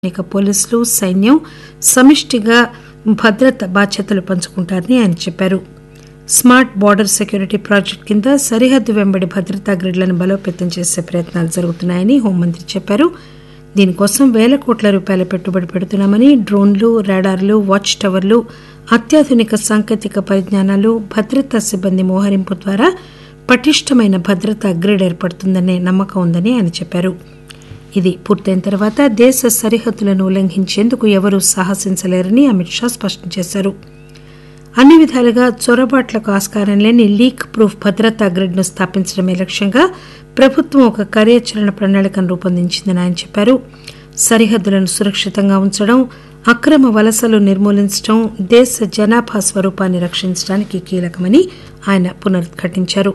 అనేక పోలీసులు సైన్యం సమిష్టిగా భద్రత బాధ్యతలు పంచుకుంటారని ఆయన చెప్పారు స్మార్ట్ బార్డర్ సెక్యూరిటీ ప్రాజెక్టు కింద సరిహద్దు వెంబడి భద్రతా గ్రిడ్లను బలోపేతం చేసే ప్రయత్నాలు జరుగుతున్నాయని హోంమంత్రి చెప్పారు దీనికోసం వేల కోట్ల రూపాయల పెట్టుబడి పెడుతున్నామని డ్రోన్లు రాడార్లు వాచ్ టవర్లు అత్యాధునిక సాంకేతిక పరిజ్ఞానాలు భద్రతా సిబ్బంది మోహరింపు ద్వారా పటిష్టమైన భద్రతా గ్రిడ్ ఏర్పడుతుందనే నమ్మకం ఉందని ఆయన చెప్పారు ఇది పూర్తయిన తర్వాత దేశ సరిహద్దులను ఉల్లంఘించేందుకు ఎవరూ సాహసించలేరని అమిత్ షా స్పష్టం చేశారు అన్ని విధాలుగా చొరబాట్లకు ఆస్కారం లేని లీక్ ప్రూఫ్ భద్రతా గ్రిడ్ను స్థాపించడమే లక్ష్యంగా ప్రభుత్వం ఒక కార్యాచరణ ప్రణాళికను రూపొందించిందని ఆయన చెప్పారు సరిహద్దులను సురక్షితంగా ఉంచడం అక్రమ వలసలు నిర్మూలించడం దేశ జనాభా స్వరూపాన్ని రక్షించడానికి కీలకమని ఆయన పునరుద్ఘాటించారు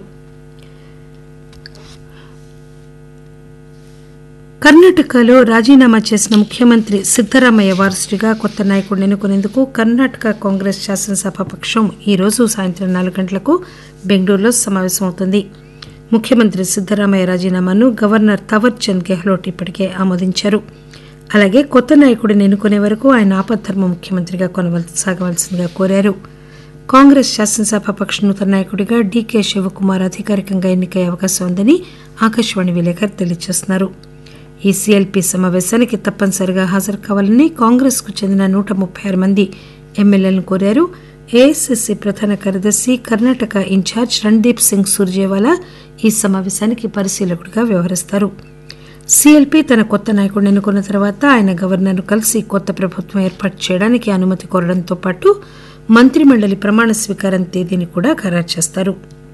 కర్ణాటకలో రాజీనామా చేసిన ముఖ్యమంత్రి సిద్దరామయ్య వారసుడిగా కొత్త నాయకుడిని ఎన్నుకునేందుకు కర్ణాటక కాంగ్రెస్ శాసనసభాపక్షం ఈ రోజు సాయంత్రం నాలుగు గంటలకు బెంగళూరులో సమావేశమవుతుంది ముఖ్యమంత్రి సిద్దరామయ్య రాజీనామాను గవర్నర్ థవర్చంద్ గెహ్లోట్ ఇప్పటికే ఆమోదించారు అలాగే కొత్త నాయకుడిని ఎన్నుకునే వరకు ఆయన ఆపద్దర్మ ముఖ్యమంత్రిగా కొనసాగవలసిందిగా కోరారు కాంగ్రెస్ శాసనసభాపక్ష నూతన నాయకుడిగా డీకే శివకుమార్ అధికారికంగా ఎన్నికయ్యే అవకాశం ఉందని ఆకాశవాణి విలేకరు తెలియజేస్తున్నారు ఈ సీఎల్పీ సమావేశానికి తప్పనిసరిగా హాజరు కావాలని కాంగ్రెస్ కు చెందిన నూట ముప్పై ఆరు మంది ఎమ్మెల్యేలను కోరారు ఏఐసిసి ప్రధాన కార్యదర్శి కర్ణాటక ఇన్ఛార్జ్ రణ్దీప్ సింగ్ సూర్జేవాలా ఈ సమావేశానికి పరిశీలకుడిగా వ్యవహరిస్తారు సీఎల్పీ తన కొత్త నాయకుడిని ఎన్నుకున్న తర్వాత ఆయన గవర్నర్ను కలిసి కొత్త ప్రభుత్వం ఏర్పాటు చేయడానికి అనుమతి కోరడంతో పాటు మంత్రిమండలి ప్రమాణ స్వీకారం తేదీని కూడా ఖరారు చేస్తారు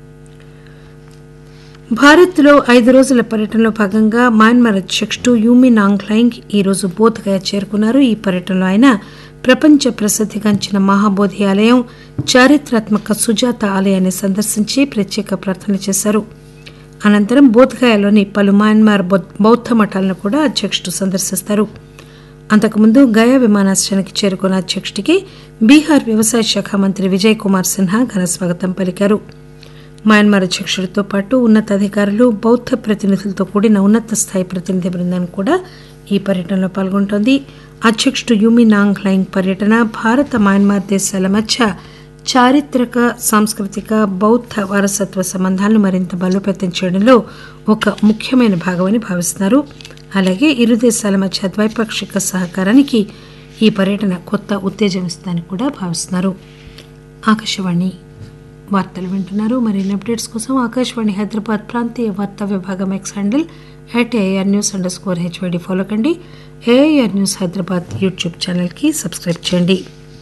భారత్లో ఐదు రోజుల పర్యటనలో భాగంగా మయన్మార్ అధ్యక్షుడు యూమి నాంగ్లైంగ్ ఈరోజు బోధ్గయ చేరుకున్నారు ఈ పర్యటనలో ఆయన ప్రపంచ ప్రసిద్దిగాంచిన మహాబోధి ఆలయం చారిత్రాత్మక సుజాత ఆలయాన్ని సందర్శించి ప్రత్యేక ప్రార్థన చేశారు అనంతరం బోధ్గయలోని పలు మయన్మార్ బౌద్ధ మఠాలను కూడా అధ్యక్షుడు సందర్శిస్తారు అంతకుముందు గయా విమానాశ్రయానికి చేరుకున్న అధ్యక్షుడికి బీహార్ వ్యవసాయ శాఖ మంత్రి విజయ్ కుమార్ సిన్హా ఘన స్వాగతం పలికారు మయన్మార్ అధ్యక్షుడితో పాటు ఉన్నతాధికారులు బౌద్ధ ప్రతినిధులతో కూడిన ఉన్నత స్థాయి ప్రతినిధి బృందం కూడా ఈ పర్యటనలో పాల్గొంటోంది అధ్యక్షుడు యూమి నాంగ్ లైంగ్ పర్యటన భారత మయన్మార్ దేశాల మధ్య చారిత్రక సాంస్కృతిక బౌద్ధ వారసత్వ సంబంధాలను మరింత బలోపేతం చేయడంలో ఒక ముఖ్యమైన భాగమని భావిస్తున్నారు అలాగే ఇరు దేశాల మధ్య ద్వైపాక్షిక సహకారానికి ఈ పర్యటన కొత్త ఉత్తేజం ఇస్తుందని కూడా భావిస్తున్నారు ఆకాశవాణి వార్తలు వింటున్నారు మరిన్ని అప్డేట్స్ కోసం ఆకాశవాణి హైదరాబాద్ ప్రాంతీయ వార్తా విభాగం X handle at A R news under score H Y D follow కండి ఏఆర్ న్యూస్ హైదరాబాద్ యూట్యూబ్ ఛానల్కి సబ్స్క్రైబ్ చేయండి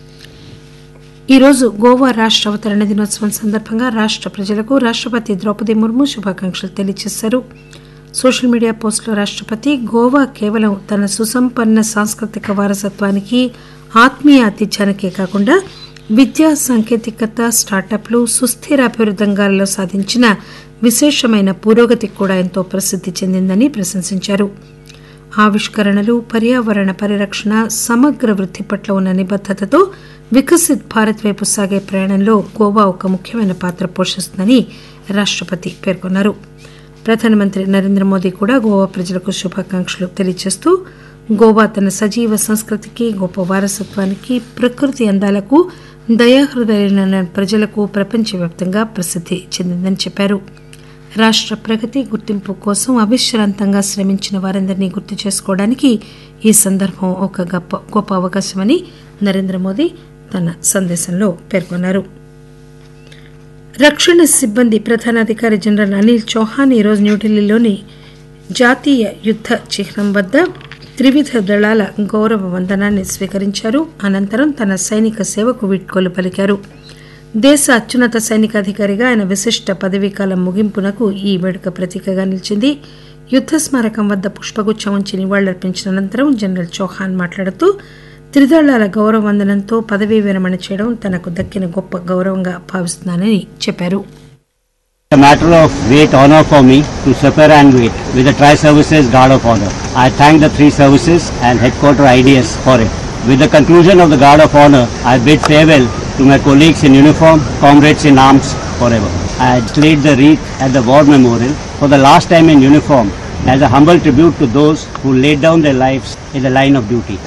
ఈరోజు గోవా రాష్ట్ర అవతరణ దినోత్సవం సందర్భంగా రాష్ట్ర ప్రజలకు రాష్ట్రపతి ద్రౌపది ముర్ము శుభాకాంక్షలు తెలియజేశారు సోషల్ మీడియా పోస్టులో రాష్ట్రపతి గోవా కేవలం తన సుసంపన్న సాంస్కృతిక వారసత్వానికి ఆత్మీయ ఆతిథ్యానికే కాకుండా విద్యా సాంకేతికత స్టార్టప్లు సుస్థిర అభివృద్ధి రంగాల్లో సాధించిన విశేషమైన పురోగతికి కూడా ఎంతో ప్రసిద్ధి చెందిందని ప్రశంసించారు ఆవిష్కరణలు పర్యావరణ పరిరక్షణ సమగ్ర వృద్ధి పట్ల ఉన్న నిబద్దతతో వికసిత్ భారత్ వైపు సాగే ప్రయాణంలో గోవా ఒక ముఖ్యమైన పాత్ర పోషిస్తుందని రాష్ట్రపతి పేర్కొన్నారు ప్రధానమంత్రి నరేంద్ర మోదీ కూడా గోవా ప్రజలకు శుభాకాంక్షలు తెలియజేస్తూ గోవా తన సజీవ సంస్కృతికి గొప్ప వారసత్వానికి ప్రకృతి అందాలకు దయాహృదయులైన ప్రజలకు ప్రపంచవ్యాప్తంగా ప్రసిద్ధి చెందిందని చెప్పారు రాష్ట్ర ప్రగతి గుర్తింపు కోసం అవిశ్రాంతంగా శ్రమించిన వారందరినీ గుర్తు చేసుకోవడానికి ఈ సందర్భం ఒక గొప్ప గొప్ప అవకాశమని నరేంద్ర మోదీ తన సందేశంలో పేర్కొన్నారు రక్షణ సిబ్బంది ప్రధానాధికారి జనరల్ అనిల్ చౌహాన్ ఈరోజు న్యూఢిల్లీలోని జాతీయ యుద్ధ చిహ్నం వద్ద త్రివిధ దళాల గౌరవ వందనాన్ని స్వీకరించారు అనంతరం తన సైనిక సేవకు వీడ్కోలు పలికారు దేశ అత్యున్నత సైనికాధికారిగా ఆయన విశిష్ట పదవీకాలం ముగింపునకు ఈ వేడుక ప్రతీకగా నిలిచింది యుద్ధ స్మారకం వద్ద పుష్పగుచ్చం ఉంచి నివాళులర్పించిన అనంతరం జనరల్ చౌహాన్ మాట్లాడుతూ త్రిదళాల గౌరవ వందనంతో పదవీ విరమణ చేయడం తనకు దక్కిన గొప్ప గౌరవంగా భావిస్తున్నానని చెప్పారు a matter of great honor for me to suffer and wait with the Tri-Services Guard of Honor. I thank the three services and headquarter IDS for it. With the conclusion of the Guard of Honor, I bid farewell to my colleagues in uniform, comrades in arms forever. I laid the wreath at the War Memorial for the last time in uniform as a humble tribute to those who laid down their lives in the line of duty.